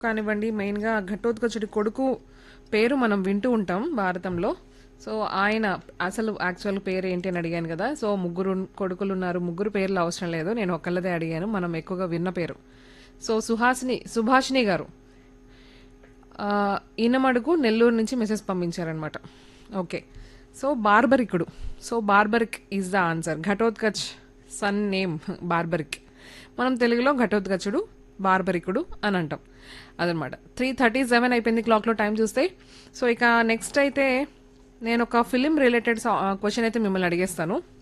కానివ్వండి మెయిన్గా ఘటోత్కచుడి కొడుకు పేరు మనం వింటూ ఉంటాం భారతంలో సో ఆయన అసలు యాక్చువల్ పేరు ఏంటి అని అడిగాను కదా సో ముగ్గురు కొడుకులు ఉన్నారు ముగ్గురు పేర్లు అవసరం లేదు నేను ఒక్కళ్ళదే అడిగాను మనం ఎక్కువగా విన్న పేరు సో సుహాసిని సుభాషిణి గారు ఆ, ఈనమడుగు నెల్లూరు నుంచి మెసేజ్ పంపించారనమాట ఓకే సో బార్బరికుడు so Barbarik is the answer Ghatotkach son name Barbarik మనం తెలుగులో ఘటోత్కచుడు బార్బరికుడు అని అంటాం అదనమాట త్రీ థర్టీ సెవెన్ అయిపోయింది క్లాక్లో టైం చూస్తే సో ఇక నెక్స్ట్ అయితే నేను ఒక ఫిలిం రిలేటెడ్ క్వశ్చన్ అయితే మిమ్మల్ని అడిగేస్తాను